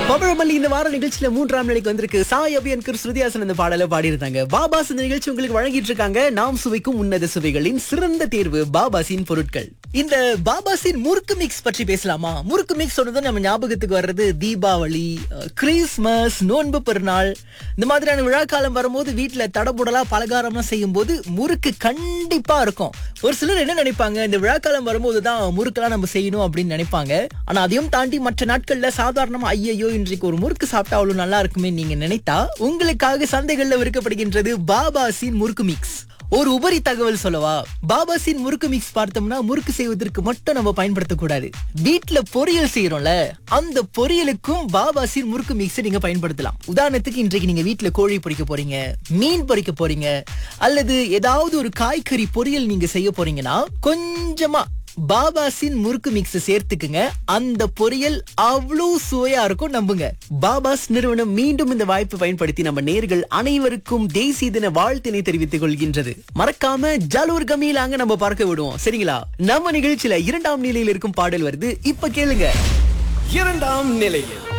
பவழமல்லி இந்த வார நிகழ்ச்சியில மூன்றாம் நிலைக்கு வந்திருக்கு சாய் அபியன்கர் ஸ்ருதியாசன் இந்த பாடல பாடியிருந்தாங்க பாபாஸ் இந்த நிகழ்ச்சி உங்களுக்கு வழங்கிட்டு இருக்காங்க நாம் சுவைக்கும் உன்னத சுவைகளின் சிறந்த தேர்வு பாபாசின் பொருட்கள் இந்த பாபாசின் முறுக்கு மிக்ஸ் பற்றி பேசலாமா முறுக்கு மிக்ஸ் சொன்னதும் நம்ம ஞாபகத்துக்கு வர்றது தீபாவளி அஹ், கிறிஸ்மஸ் நோன்பு பெருநாள் இந்த மாதிரியான விழா காலம் வரும்போது வீட்டுல தடபுடலா பலகாரம்லாம் செய்யும் போது முறுக்கு கண்டிப்பா இருக்கும் ஒரு சிலர் என்ன நினைப்பாங்க இந்த விழாக்காலம் வரும்போது தான் முறுக்கெல்லாம் நம்ம செய்யணும் அப்படின்னு நினைப்பாங்க ஆனா அதையும் தாண்டி மற்ற நாட்கள்ல சாதாரணமா ஐயையோ இன்றைக்கு ஒரு முறுக்கு சாப்பிட்டா அவ்வளவு நல்லா இருக்குமே நீங்க நினைத்தா உங்களுக்காக சந்தைகள்ல விற்கப்படுகின்றது பாபாசின் முறுக்கு மிக்ஸ் ஒரு உபரி தகவல் சொல்லவா பாபாசின் முறுக்கு மிக்ஸ் பார்த்தோம்னா முறுக்கு செய்வதற்கு மட்டும் நம்ம பயன்படுத்தக்கூடாது வீட்ல பொரியல் செய்யறோம்ல அந்த பொரியலுக்கும் பாபாசின் முறுக்கு மிக்ஸ் நீங்க பயன்படுத்தலாம் உதாரணத்துக்கு இன்றைக்கு நீங்க வீட்ல கோழி பொரிக்க போறீங்க மீன் பொரிக்க போறீங்க அல்லது ஏதாவது ஒரு காய்கறி பொரியல் நீங்க செய்ய போறீங்கன்னா கொஞ்சமா பாபாசின் முறுக்கு மிக்ஸ் சேர்த்துக்குங்க அந்த பொரியல் அவ்வளவு சுவையா இருக்கும் நம்புங்க பாபாஸ் நிறுவனம் மீண்டும் இந்த வாய்ப்பு பயன்படுத்தி நம்ம நேர்கள் அனைவருக்கும் தேசிய தின வாழ்த்தினை தெரிவித்துக் கொள்கின்றது மறக்காம ஜலூர் கமியிலாங்க நம்ம பார்க்க விடுவோம் சரிங்களா நம்ம நிகழ்ச்சியில இரண்டாம் நிலையில் இருக்கும் பாடல் வருது இப்ப கேளுங்க இரண்டாம் நிலையில்